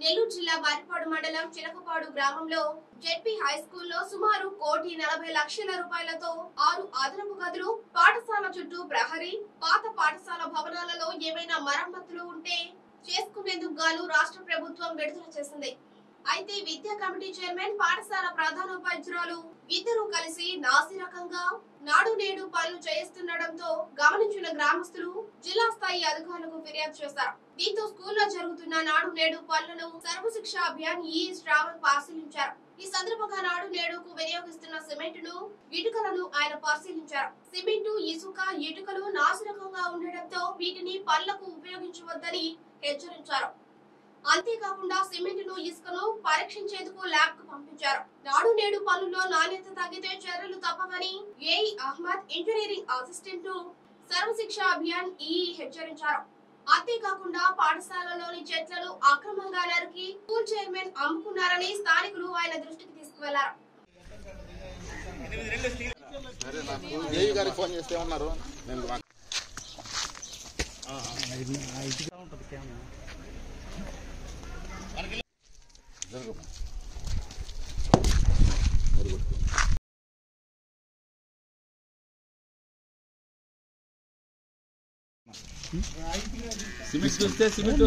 నెల్లూరు జిల్లా బారిపాడు మండలం చిలకపాడు గ్రామంలో జెడ్పీ హై స్కూల్లో సుమారు కోటి నలభై లక్షల రూపాయలతో ఆరు అదనపు గదులు పాఠశాల చుట్టూ ప్రహరీ పాత పాఠశాల భవనాలలో ఏమైనా మరమ్మతులు ఉంటే చేసుకునేందుకు గాను రాష్ట్ర ప్రభుత్వం విడుదల చేసింది అయితే విద్యా కమిటీ చైర్మన్ పాఠశాల ప్రధానోపాధ్యాయులు ఇద్దరు కలిసి నాసిరకంగా నాడు నేడు పనులు చేయిస్తుండటంతో గమనించిన గ్రామస్తులు జిల్లా స్థాయి అధికారులకు ఫిర్యాదు చేశారు దీంతో స్కూల్లో జరుగుతున్న నాడు నేడు పనులను సర్వశిక్ష అభియాన్ ఈ శ్రావణ్ పరిశీలించారు ఈ సందర్భంగా నాడు నేడుకు వినియోగిస్తున్న సిమెంటును ఇటుకలను ఆయన పరిశీలించారు సిమెంటు ఇసుక ఇటుకలు నాసిరకంగా ఉండటంతో వీటిని పనులకు ఉపయోగించవద్దని హెచ్చరించారు అంతేకాకుండా సిమెంట్ను ఇసుకను పరీక్షించేందుకు ల్యాబ్ కు పంపించారు నాడు నేడు పనుల్లో నాణ్యత తగ్గితే చర్యలు తప్పవని AE Ahmed engineering assistant Sarva Shiksha Abhiyan ఈ హెచ్చరించారు అంతేకాకుండా పాఠశాలలోని చెట్లను అక్రమంగా నరికి స్కూల్ చైర్మన్ అమ్ముకున్నారని స్థానికులు ఆయన దృష్టికి తీసుకువెళ్లారు సరే నాకు ఏఈ గారికి ఫోన్ చేస్తే ఉన్నారు నేను మా- జరుగు. జరుగు. సిమెంట్ చూస్తే సిమెంట్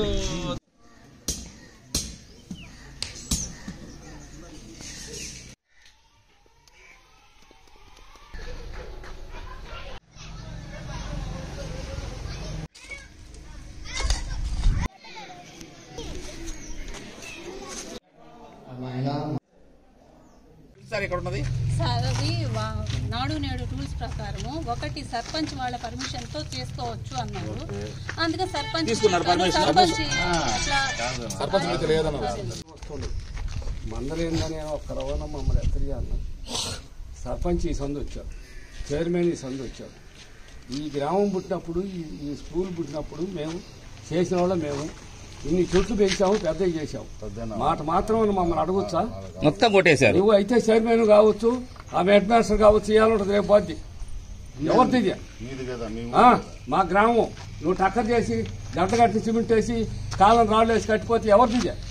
సార్ ఇక్కడ ఉన్నది సార్ అది వా- నాడు నేడు రూల్స్ ప్రకారము ఒకటి సర్పంచ్ వాళ్ళ పర్మిషన్ తో చేసుకోవచ్చు అన్నారు అందుకని సర్పంచ్ తీసుకున్నారు permission? సర్పంచ్ అట్లా సర్పంచ్ మీద లేదన్నారు వస్తుంది మందలేందని ఒక్క రవాణా మమ్మల్ని ఎత్తరియాలన్న సర్పంచ్ ఈ సందు వచ్చాడు చైర్మన్ ఈ సందు వచ్చాడు ఈ గ్రామం పుట్టినప్పుడు ఈ ఈ స్కూల్ పుట్టినప్పుడు మేము చేసిన వాళ్ళం మేము ఇన్ని చెట్లు పెంచాము పెద్దవి చేశాము మాట మాత్రం మమ్మల్ని అడగొచ్చా మొత్తం కొట్టేశారు నువ్వు అయితే చైర్మన్ కావచ్చు ఆ హెడ్ మాస్టర్ కావచ్చు ఇవ్వాలంటుంది రేపు బాధ్య ఎవరిది ఇది? మీది కదా మీ ఆ, మా గ్రామం నువ్వు టక్కర్ చేసి గంట కట్టి సిమెంట్ వేసి కాలం రాళ్ళు వేసి కట్టిపోతే ఎవరిది ఇది?